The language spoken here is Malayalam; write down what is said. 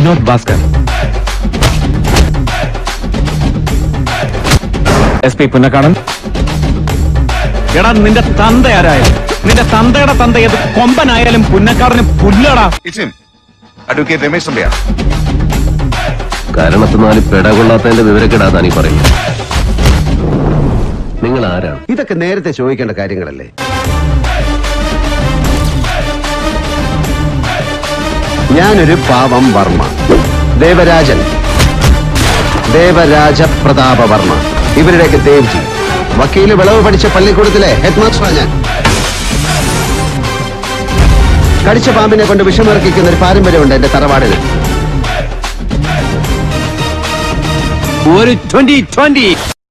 വിനോദ് ഭാസ്കർ എസ് പി പുന്നക്കാടൻ എടാ നിന്റെ തന്ത ആരായാലും നിന്റെ തന്തയുടെ തന്ത ഏത് കൊമ്പനായാലും പുന്നക്കാടന് പുല്ലടാ It's him. Advocate രമേശ് തമ്പിയാണ് കാരണത്തിനാല് പെടകൊള്ളാത്തതിന്റെ വിവരക്കെടാ നീ പറയും നിങ്ങൾ ആരാണ് ഇതൊക്കെ നേരത്തെ ചോദിക്കേണ്ട കാര്യങ്ങളല്ലേ ഞാനൊരു പാവം വർമ്മ ദേവരാജൻ ദേവരാജ പ്രതാപ വർമ്മ ഇവരുടെയൊക്കെ ദേവ്ജി വക്കീല് വിളവ് പഠിച്ച പള്ളിക്കൂടത്തിലെ ഹെഡ് മാസ്റ്ററാണ് ഞാൻ കടിച്ച പാമ്പിനെ കൊണ്ട് വിഷമിറക്കിക്കുന്ന ഒരു പാരമ്പര്യമുണ്ട് എന്റെ തറവാടിന് ഒരു ട്വന്റി ട്വന്റി